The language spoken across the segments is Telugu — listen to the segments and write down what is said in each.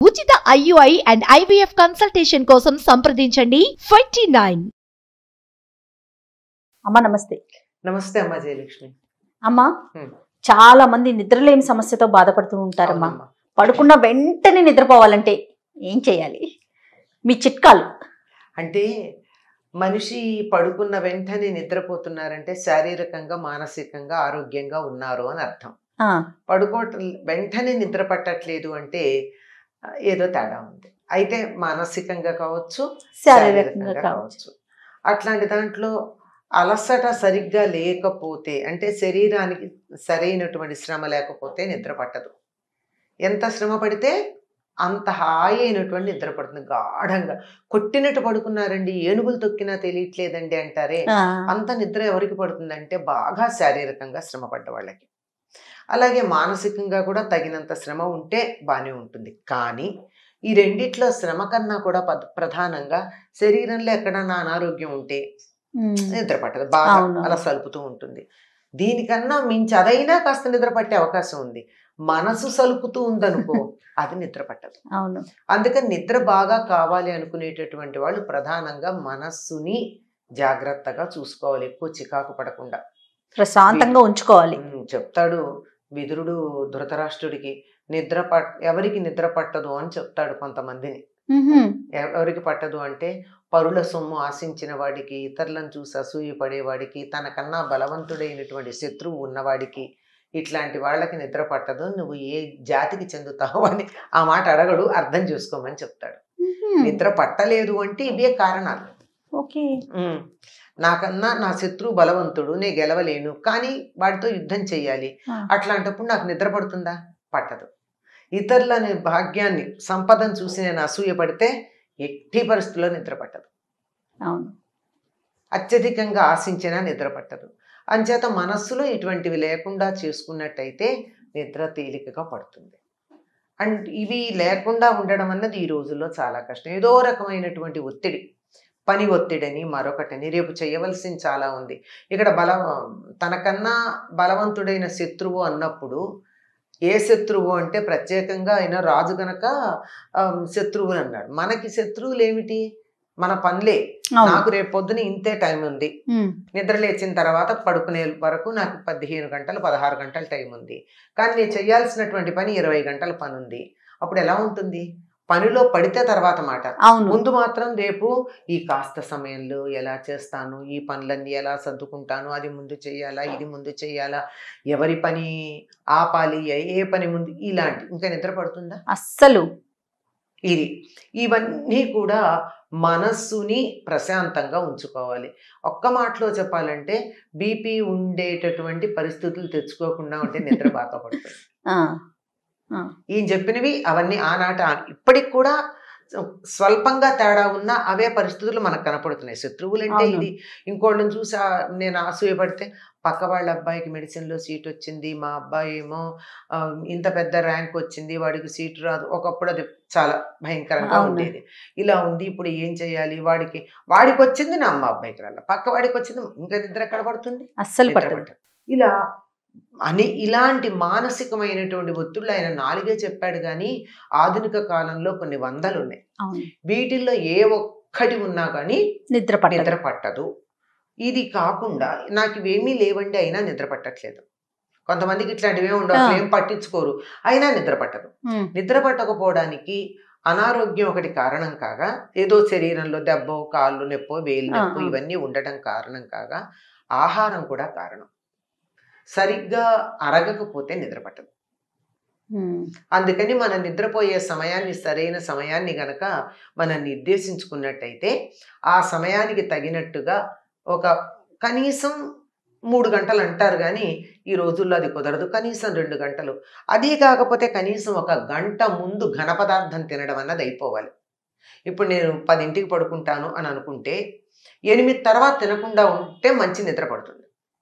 ఉచిత ఐయుఐ అండ్ ఐవీఎఫ్ కన్సల్టేషన్ కోసం సంప్రదించండి ట్వంటీ నైన్ అమ్మ నమస్తే నమస్తే అమ్మా జయలక్ష్మి అమ్మ హ్మ్. చాలా మంది నిద్రలేమి సమస్యతో బాధపడుతూ ఉంటారమ్మా అవునమ్మా. పడుకున్న వెంటనే నిద్రపోవాలంటే ఏం చేయాలి మీ చిట్కాలు అంటే మనిషి పడుకున్న వెంటనే నిద్రపోతున్నారంటే శారీరకంగా మానసికంగా ఆరోగ్యంగా ఉన్నారు అని అర్థం ఆ, పడుకోవటం వెంటనే నిద్ర పట్టట్లేదు అంటే ఆ, ఏదో తేడా ఉంది అయితే మానసికంగా కావచ్చు శారీరకంగా కావచ్చు అట్లాంటి దాంట్లో అలసట సరిగ్గా లేకపోతే అంటే శరీరానికి సరైనటువంటి శ్రమ లేకపోతే నిద్ర పట్టదు ఎంత శ్రమ పడితే అంత హాయి అయినటువంటి నిద్ర పడుతుంది గాఢంగా కొట్టినట్టు పడుకున్నారండి ఏనుగులు తొక్కినా తెలియట్లేదండి అంటారే ఆ, అంత నిద్ర ఎవరికి పడుతుందంటే బాగా శారీరకంగా శ్రమ పడ్డ వాళ్ళకి అలాగే మానసికంగా కూడా తగినంత శ్రమ ఉంటే బాగానే ఉంటుంది కానీ ఈ రెండిట్లో శ్రమ కన్నా కూడా పద- ప్రధానంగా శరీరంలో ఎక్కడన్నా అనారోగ్యం ఉంటే ఉమ్, నిద్ర పట్టదు బాగా అవును. అలా సలుపుతూ ఉంటుంది దీనికన్నా మించి అదైనా కాస్త నిద్ర పట్టే అవకాశం ఉంది మనసు సలుపుతూ ఉందనుకో అది నిద్ర పట్టదు అవును అందుకని నిద్ర బాగా కావాలి అనుకునేటటువంటి వాళ్ళు ప్రధానంగా మనస్సుని జాగ్రత్తగా చూసుకోవాలి ఎక్కువ చికాకు పడకుండా ప్రశాంతంగా ఉంచుకోవాలి ఉమ్, చెప్తాడు విదురుడు ధృతరాష్ట్రుడికి నిద్ర పట్ ఎవరికి నిద్ర పట్టదు అని చెప్తాడు కొంతమందిని ఉహుం, ఎవరికి పట్టదు అంటే పరుల సొమ్ము ఆశించిన వాడికి ఇతరులను చూసి అసూయ పడేవాడికి తనకన్నా బలవంతుడైనటువంటి శత్రువు ఉన్నవాడికి ఇట్లాంటి వాళ్ళకి నిద్ర పట్టదు నువ్వు ఏ జాతికి చెందుతావు అని ఆ మాట అడగడు అర్థం చేసుకోమని చెప్తాడు ఉహుం, నిద్ర పట్టలేదు అంటే ఇవే కారణాలు ఓకే ఉమ్. నాకన్నా నా శత్రువు బలవంతుడు నేను గెలవలేను కానీ వాడితో యుద్ధం చెయ్యాలి ఆ. అట్లాంటప్పుడు నాకు నిద్ర పడుతుందా పట్టదు ఇతరులని భాగ్యాన్ని సంపదను చూసి నేను అసూయ పడితే ఎట్టి పరిస్థితుల్లో నిద్ర పట్టదు అవును అత్యధికంగా ఆశించినా నిద్ర పట్టదు అంచేత మనస్సులో ఇటువంటివి లేకుండా చేసుకున్నట్టయితే నిద్ర తేలికగా పడుతుంది అండ్ ఇవి లేకుండా ఉండడం అన్నది ఈ రోజుల్లో చాలా కష్టం ఏదో రకమైనటువంటి ఒత్తిడి పని ఒత్తిడని మరొకటని రేపు చేయవలసింది చాలా ఉంది ఇక్కడ బల తనకన్నా బలవంతుడైన శత్రువు అన్నప్పుడు ఏ శత్రువు అంటే ప్రత్యేకంగా ఆయన రాజు గనక ఆమ్, శత్రువులు అన్నాడు మనకి శత్రువులు ఏమిటి మన పనులే అవును నాకు రేపు పొద్దున ఇంతే టైం ఉంది ఉమ్, నిద్ర లేచిన తర్వాత పడుకునే వరకు నాకు పదిహేను గంటలు పదహారు గంటల టైం ఉంది కానీ నేను చేయాల్సినటువంటి పని ఇరవై గంటల పని ఉంది అప్పుడు ఎలా ఉంటుంది పనిలో పడితే తర్వాత మాట అవును ముందు మాత్రం రేపు ఈ కాస్త సమయంలో ఎలా చేస్తాను ఈ పనులన్నీ ఎలా సర్దుకుంటాను అది ముందు చేయాలా ఇది ముందు చేయాలా ఎవరి పని ఆపాలి ఏ- ఏ పని ముందు ఇలాంటి ఇంకా నిద్ర పడుతుందా అస్సలు ఇది ఇవన్నీ కూడా మనస్సుని ప్రశాంతంగా ఉంచుకోవాలి ఒక్క మాటలో చెప్పాలంటే బీపీ ఉండేటటువంటి పరిస్థితులు తెచ్చుకోకుండా ఉంటే నిద్ర బాగా పడుతుంది ఆ, ఆ, ఈయన చెప్పినవి అవన్నీ ఆనాట ఇప్పటికి కూడా స్వల్పంగా తేడా ఉన్నా అవే పరిస్థితులు మనకు కనపడుతున్నాయి శత్రువులు అంటే అవును. ఇది ఇంకోళ్ళని చూసి ఆ నేను అసూయపడితే పక్క వాళ్ళ అబ్బాయికి మెడిసిన్లో సీట్ వచ్చింది మా అబ్బాయి ఏమో ఆ, ఇంత పెద్ద ర్యాంక్ వచ్చింది వాడికి సీట్ రాదు ఒకప్పుడు అది చాలా భయంకరంగా అవును. ఉండేది ఇలా ఉంది ఇప్పుడు ఏం చేయాలి వాడికి వాడికి వచ్చింది నా అమ్మ అబ్బాయికి రాల పక్క వాడికి వచ్చింది ఇంకా నిద్ర ఎక్కడ పడుతుంది అస్సలు నిద్ర పట్టదు పట్టదు. ఇలా అని ఇలాంటి మానసికమైనటువంటి ఒత్తిళ్ళు ఆయన నాలుగే చెప్పాడు కానీ ఆధునిక కాలంలో కొన్ని వందలు ఉన్నాయి అవును వీటిల్లో ఏ ఒక్కటి ఉన్నా కానీ నిద్ర పట్టదు నిద్ర పట్టదు ఇది కాకుండా నాకు ఇవేమీ లేవండి అయినా నిద్ర పట్టట్లేదు కొంతమందికి ఇట్లాంటివి ఏమి ఉండవు ఆ. అసలు ఏం పట్టించుకోరు అయినా నిద్ర పట్టదు ఉమ్, నిద్ర పట్టకపోవడానికి అనారోగ్యం ఒకటి కారణం కాగా ఏదో శరీరంలో దెబ్బో కాళ్ళు నొప్పో వేలు ఆ, నొప్పో ఆ. ఇవన్నీ ఉండటం కారణం కాగా ఆహారం కూడా కారణం సరిగ్గా అరగకపోతే నిద్ర పట్టదు ఉమ్, అందుకని మనం నిద్రపోయే సమయాన్ని సరైన సమయాన్ని గనక మనం నిర్దేశించుకున్నట్టయితే ఆ సమయానికి తగినట్టుగా ఒక కనీసం మూడు గంటలు అంటారు కానీ ఈ రోజుల్లో అది కుదరదు కనీసం రెండు గంటలు అది కాకపోతే కనీసం ఒక గంట ముందు ఘన పదార్థం తినడం అన్నది అయిపోవాలి ఇప్పుడు నేను పదింటికి పడుకుంటాను అని అనుకుంటే ఎనిమిది తర్వాత తినకుండా ఉంటే మంచి నిద్ర పడుతుంది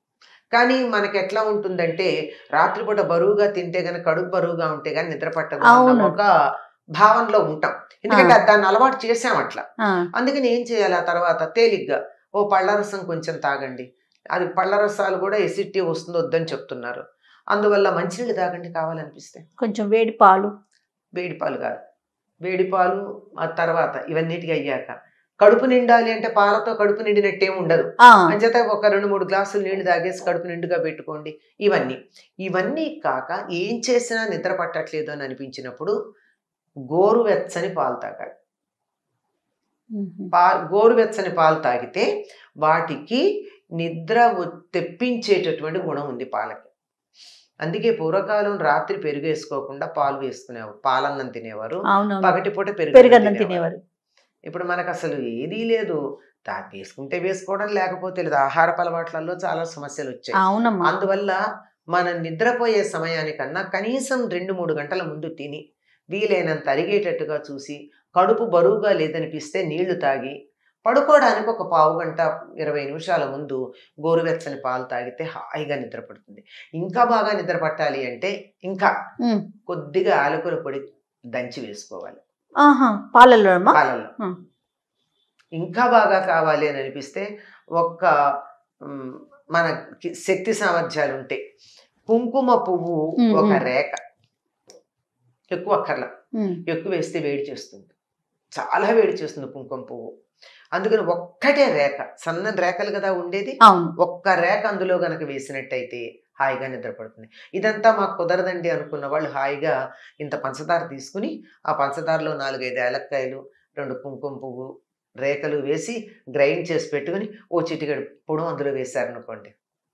కానీ మనకి ఎట్లా ఉంటుందంటే రాత్రిపూట బరువుగా తింటే గనక కడుపు బరువుగా ఉంటే కానీ నిద్ర పట్టదు అన్న అవును. ఒక భావనలో ఉంటాం ఎందుకంటే దాన్ని అలవాటు చేసాం అట్లా ఆ, అందుకని ఏం చేయాలి ఆ తర్వాత తేలిగ్గా ఓ పళ్ళరసం కొంచెం తాగండి అది పళ్ళరసాలు కూడా ఎసిటీ వస్తుంది వద్దని చెప్తున్నారు అందువల్ల మంచినీళ్ళు తాగండి కావాలనిపిస్తే కొంచెం వేడి పాలు వేడి పాలు కాదు వేడి పాలు ఆ తర్వాత ఇవన్నిటికి అయ్యాక కడుపు నిండాలి అంటే పాలతో కడుపు నిండినట్టేం ఉండదు ఆ, అంచేత ఒక రెండు మూడు గ్లాసులు నీళ్లు తాగేసి కడుపు నిండుగా పెట్టుకోండి ఇవన్నీ ఇవన్నీ కాక ఏం చేసినా నిద్ర పట్టట్లేదు అని అనిపించినప్పుడు గోరువెచ్చని పాలు తాగాలి మ్మ్. పా గోరువెచ్చని పాలు తాగితే వాటికి నిద్ర వ- తెప్పించేటటువంటి గుణం ఉంది పాలకి అందుకే పూర్వకాలం రాత్రి పెరుగు వేసుకోకుండా పాలు వేసుకునేవారు పాలన్నం తినేవారు అవునవును పగటిపూట పెరుగన్నం పెరుగు తినేవారు ఇప్పుడు మనకు అసలు ఏదీ లేదు తా వేసుకుంటే వేసుకోవడం లేకపోతే లేదు ఆహార అలవాట్లలో చాలా సమస్యలు వచ్చాయి అవునమ్మా అందువల్ల మనం నిద్రపోయే సమయానికన్నా కనీసం రెండు మూడు గంటల ముందు తిని వీలైనంత అరిగేటట్టుగా చూసి కడుపు బరువుగా లేదనిపిస్తే నీళ్లు తాగి పడుకోవడానికి ఒక పావు గంట ఇరవై నిమిషాల ముందు గోరువెచ్చని పాలు తాగితే హాయిగా నిద్ర పడుతుంది ఇంకా బాగా నిద్ర పట్టాలి అంటే ఇంకా మ్మ్. కొద్దిగా యాలకుల పొడి దంచి వేసుకోవాలి ఆహా పాలల్లో అమ్మా పాలల్లో ఆ. ఇంకా బాగా కావాలి అని అనిపిస్తే ఒక్క మ్, మనకి శక్తి సామర్థ్యాలు ఉంటాయి కుంకుమ పువ్వు మ్, ఒక మ్. రేఖ ఎక్కువ అక్కర్లా మ్మ్. ఎక్కువ వేస్తే వేడి చేస్తుంది చాలా వేడి చేస్తుంది కుంకుమ పువ్వు అందుకని ఒక్కటే రేఖ సన్నని రేఖలు కదా ఉండేది అవును ఒక్క రేఖ అందులో గనక వేసినట్టయితే హాయిగా నిద్రపడుతుంది ఇదంతా మాకు కుదరదండి అనుకున్న వాళ్ళు హాయిగా ఇంత పంచదార తీసుకుని ఆ పంచదారలో నాలుగైదు ఏలక్కాయలు రెండు కుంకుమ పువ్వు రేఖలు వేసి గ్రైండ్ చేసి పెట్టుకుని ఓ చిటికెడు పొడు అందులో వేశారనుకోండి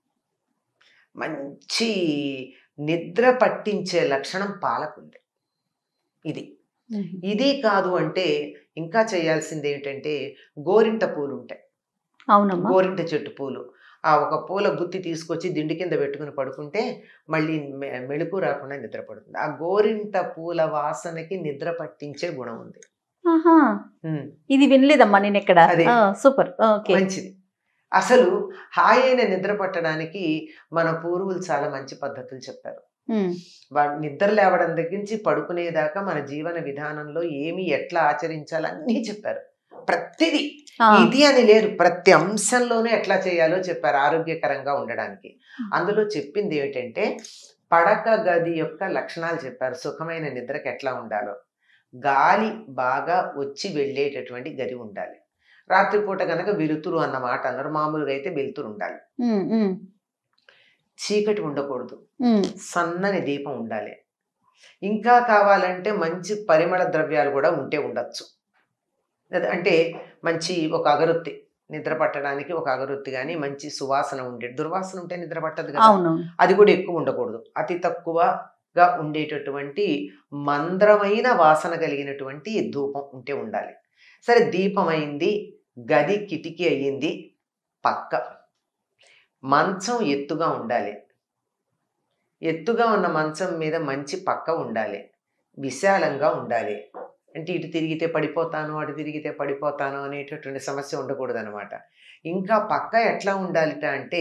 మంచి నిద్ర పట్టించే లక్షణం పాలకుంది ఇది మ్మ్. ఇది కాదు అంటే ఇంకా చేయాల్సింది ఏంటంటే గోరింట పూలు ఉంటాయి అవునమ్మా గోరింట చెట్టు పూలు ఆ ఒక పూల గుత్తి తీసుకొచ్చి దిండి కింద పెట్టుకుని పడుకుంటే మళ్ళీ మె- మెళుకు రాకుండా నిద్ర పడుతుంది ఆ గోరింట పూల వాసనకి నిద్ర పట్టించే గుణం ఉంది ఆహా ఉమ్, ఇది వినలేదమ్మా నేను ఎక్కడ అదే. ఆ, సూపర్ ఓకే మంచిది అసలు హాయి అయిన నిద్ర పట్టడానికి మన పూర్వులు చాలా మంచి పద్ధతులు చెప్పారు మ్మ్. వాడు నిద్ర లేవడం దగ్గర నుంచి పడుకునేదాకా మన జీవన విధానంలో ఏమి ఎట్లా ఆచరించాలో అన్నీ చెప్పారు ప్రతిదీ ఆ, ఇది అని లేదు ప్రతి అంశంలోనూ ఎట్లా చేయాలో చెప్పారు ఆరోగ్యకరంగా ఉండడానికి అందులో చెప్పింది ఏమిటంటే పడక గది యొక్క లక్షణాలు చెప్పారు సుఖమైన నిద్రకు ఎట్లా ఉండాలో గాలి బాగా వచ్చి వెళ్ళేటటువంటి గది ఉండాలి రాత్రిపూట కనుక వెలుతురు అన్న మాట అన్నారు మామూలుగా అయితే వెలుతురు ఉండాలి మ్మ్, మ్మ్, చీకటి ఉండకూడదు మ్మ్. సన్నని దీపం ఉండాలి ఇంకా కావాలంటే మంచి పరిమళ ద్రవ్యాలు కూడా ఉంటే ఉండొచ్చు అదే- అంటే మంచి ఒక అగరొత్తి నిద్ర పట్టడానికి ఒక అగరొత్తి కానీ మంచి సువాసన ఉండే దుర్వాసన ఉంటే నిద్ర పట్టదు కదా అవునవును అది కూడా ఎక్కువ ఉండకూడదు అతి తక్కువగా ఉండేటటువంటి మంద్రమైన వాసన కలిగినటువంటి ధూపం ఉంటే ఉండాలి సరే దీపం అయింది గది కిటికీ అయ్యింది పక్క మంచం ఎత్తుగా ఉండాలి ఎత్తుగా ఉన్న మంచం మీద మంచి పక్క ఉండాలి విశాలంగా ఉండాలి అంటే ఇటు తిరిగితే పడిపోతాను అటు తిరిగితే పడిపోతాను అనేటటువంటి సమస్య ఉండకూడదు అనమాట ఇంకా పక్క ఎట్లా ఉండాలిట అంటే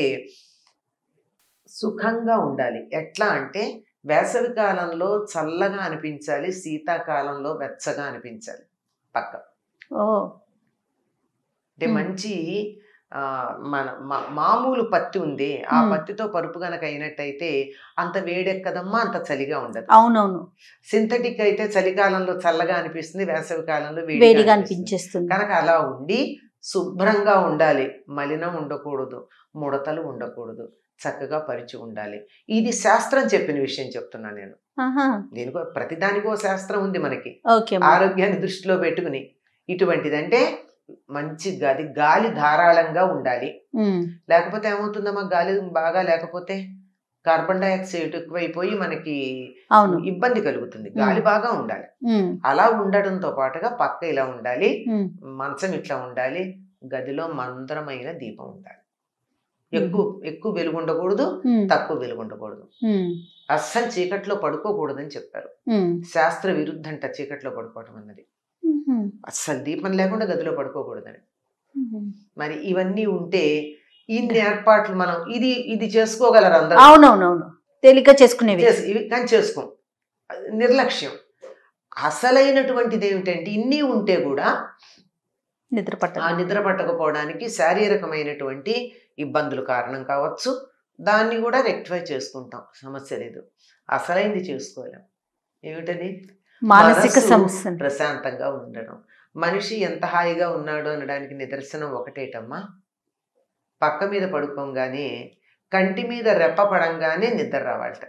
సుఖంగా ఉండాలి ఎట్లా అంటే వేసవి కాలంలో చల్లగా అనిపించాలి శీతాకాలంలో వెచ్చగా అనిపించాలి పక్క ఓ అంటే Hmm. మంచి ఆ, మన మా- మామూలు పత్తి ఉంది ఆ Hmm. పత్తితో పరుపు గనక అయినట్టయితే అంత వేడెక్కదమ్మా అంత చలిగా ఉండదు అవునవును సింథటిక్ అయితే చలికాలంలో చల్లగా అనిపిస్తుంది వేసవి కాలంలో వేడిగా వేడిగా అనిపిస్తుంది అనిపించేస్తుంది కనుక అలా ఉండి శుభ్రంగా ఉండాలి మలినం ఉండకూడదు ముడతలు ఉండకూడదు చక్కగా పరిచి ఉండాలి ఇది శాస్త్రం చెప్పిన విషయం చెప్తున్నా నేను ఆహా, దీనికో ప్రతిదానికో శాస్త్రం ఉంది మనకి ఓకే అమ్మా. ఆరోగ్యాన్ని దృష్టిలో పెట్టుకుని ఇటువంటిదంటే మంచి గది గాలి ధారాళంగా ఉండాలి మ్మ్. లేకపోతే ఏమవుతుందమ్మా గాలి బాగా లేకపోతే కార్బన్ డైఆక్సైడ్ ఎక్కువైపోయి మనకి అవును ఇబ్బంది కలుగుతుంది గాలి బాగా ఉండాలి మ్మ్. అలా ఉండడంతో పాటుగా పక్క ఇలా ఉండాలి మ్మ్. మంచం ఇట్లా ఉండాలి గదిలో మందరమైన దీపం ఉండాలి ఎక్కువ ఎక్కువ వెలుగు ఉండకూడదు మ్మ్. తక్కువ వెలుగు ఉండకూడదు మ్మ్. అస్సలు చీకట్లో పడుకోకూడదని చెప్పారు మ్మ్. శాస్త్ర విరుద్ధంట చీకట్లో పడుకోవటం అన్నది మ్మ్. అస్సలు దీపం లేకుండా గదిలో పడుకోకూడదని మ్మ్. మరి ఇవన్నీ ఉంటే ఇన్ని ఏర్పాట్లు మనం ఇది ఇది చేసుకోగలరు అందరూ అవునవునవును తేలిక చేసుకునేవి చేసి- ఇవి కానీ చేసుకోం అది నిర్లక్ష్యం అసలైనటువంటిది ఏమిటంటే ఇన్ని ఉంటే కూడా నిద్ర ఆ పట్టదు నిద్ర పట్టకపోవడానికి శారీరకమైనటువంటి ఇబ్బందులు కారణం కావచ్చు దాన్ని కూడా రెక్టిఫై చేసుకుంటాం సమస్య లేదు అసలైంది చేసుకోలేం ఏమిటది మానసిక మనసు సమస్య ప్రశాంతంగా ఉండడం మనిషి ఎంత హాయిగా ఉన్నాడు అనడానికి నిదర్శనం ఒకటేటమ్మా పక్క మీద పడుకోగానే కంటి మీద రెప్ప పడంగానే నిద్ర రావాలట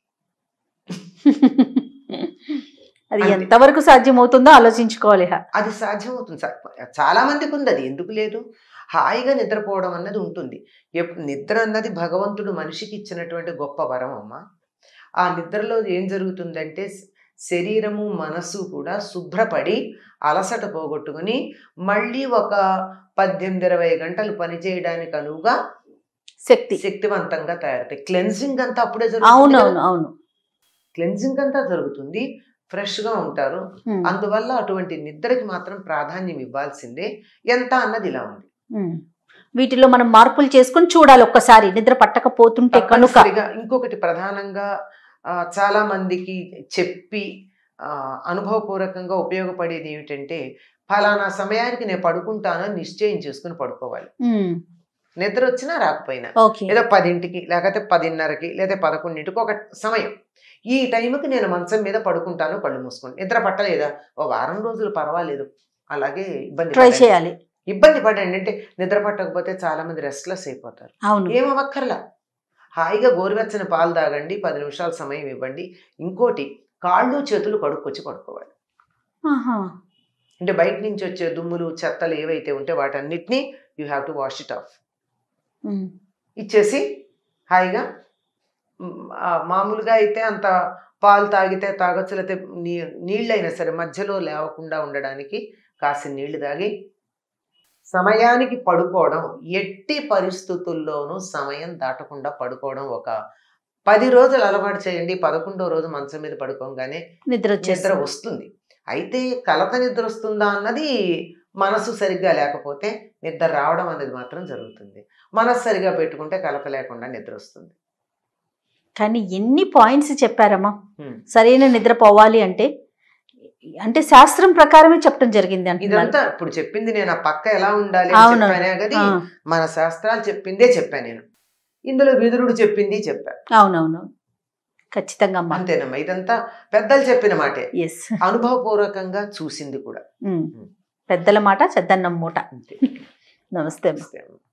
అది అంతే. ఎంతవరకు సాధ్యమవుతుందో ఆలోచించుకోవాలి హ. అది సాధ్యమవుతుంది సా- చాలా మందికి ఉంది అది ఎందుకు లేదు హాయిగా నిద్రపోవడం అన్నది ఉంటుంది ఎప్- నిద్ర అన్నది భగవంతుడు మనిషికి ఇచ్చినటువంటి గొప్ప వరం అమ్మ ఆ నిద్రలో ఏం జరుగుతుందంటే శ- శరీరము మనసు కూడా శుభ్రపడి అలసట పోగొట్టుకుని మళ్ళీ ఒక పద్దెనిమిది ఇరవై గంటలు పనిచేయడానికి అనువుగా శక్తి శక్తివంతంగా తయారవుతాయి క్లెన్సింగ్ అంతా అప్పుడే జరుగుతుంది అవునవును అవును క్లెన్సింగ్ అంతా జరుగుతుంది ఫ్రెష్ గా ఉంటారు ఉమ్, అందువల్ల అటువంటి నిద్రకి మాత్రం ప్రాధాన్యం ఇవ్వాల్సిందే ఎంత అన్నది ఇలా ఉంది ఉమ్. వీటిలో మనం మార్పులు చేసుకొని చూడాలి ఒక్కసారి నిద్ర పట్టకపోతుంటే కనుక తప్పనిసరిగా ఇంకొకటి ప్రధానంగా ఆ, చాలా మందికి చెప్పి ఆ, అనుభవపూర్వకంగా ఉపయోగపడేది ఏమిటంటే ఫలానా సమయానికి నేను పడుకుంటానని నిశ్చయం చేసుకుని పడుకోవాలి ఉమ్, నిద్ర వచ్చినా రాకపోయినా ఓకే ఏదో పదింటికి లేకపోతే పదిన్నరకి లేదా పదకొండింటికి ఒక సమయం ఈ టైంకి నేను మంచం మీద పడుకుంటాను కళ్ళు మూసుకుని నిద్ర పట్టలేదా ఓ వారం రోజులు పర్వాలేదు అలాగే ఇబ్బంది ట్రై పడండి. చేయాలి ఇబ్బంది పడండి అంటే నిద్ర పట్టకపోతే చాలా మంది రెస్ట్లెస్ అయిపోతారు అవును ఏం అవ్వక్కర్లా హాయిగా గోరువెచ్చని పాలు తాగండి పది నిమిషాల సమయం ఇవ్వండి ఇంకోటి కాళ్ళు చేతులు కడుక్కొచ్చి పడుకోవాలి ఆహా. అంటే బయట నుంచి వచ్చే దుమ్ములు చెత్తలు ఏవైతే ఉంటే వాటన్నిటినీ you have to wash it off um, ఇచ్చేసి హాయిగా మ్, ఆ, మామూలుగా అయితే అంత పాలు తాగితే తాగొచ్చు లేకపోతే నీ నీళ్ళైనా సరే మధ్యలో లేవకుండా ఉండడానికి కాసిన నీళ్లు తాగి సమయానికి పడుకోవడం ఎట్టి పరిస్థితుల్లోనూ సమయం దాటకుండా పడుకోవడం ఒక పది రోజులు అలవాటు చేయండి పదకొండో రోజు మంచం మీద పడుకోగానే నిద్ర నిద్ర వచ్చేస్తుంది వస్తుంది అయితే కలత నిద్ర వస్తుందా అన్నది మనసు సరిగ్గా లేకపోతే నిద్ర రావడం అనేది మాత్రం జరుగుతుంది మనసు సరిగా పెట్టుకుంటే కలత లేకుండా నిద్ర వస్తుంది కానీ ఎన్ని పాయింట్స్ చెప్పారమ్మా Hmm. సరైన నిద్ర పోవాలి అంటే అంటే శాస్త్రం ప్రకారమే చెప్పడం జరిగింది అంటున్నారు ఇదంతా ఇప్పుడు చెప్పింది నేను ఆ పక్క ఎలా ఉండాలి అని అవును. చెప్పానే కదా ఆ, మన శాస్త్రాలు చెప్పిందే చెప్పా నేను ఇందులో విదురుడు చెప్పింది చెప్పా అవునవును ఖచ్చితంగా అమ్మా అంతేనమ్మా ఇదంతా పెద్దలు చెప్పిన మాటే ఎస్ అనుభవపూర్వకంగా చూసింది కూడా పెద్దల మాట చెద్దన్నం మూట అంతే నమస్తే అమ్మా నమస్తే అమ్మా.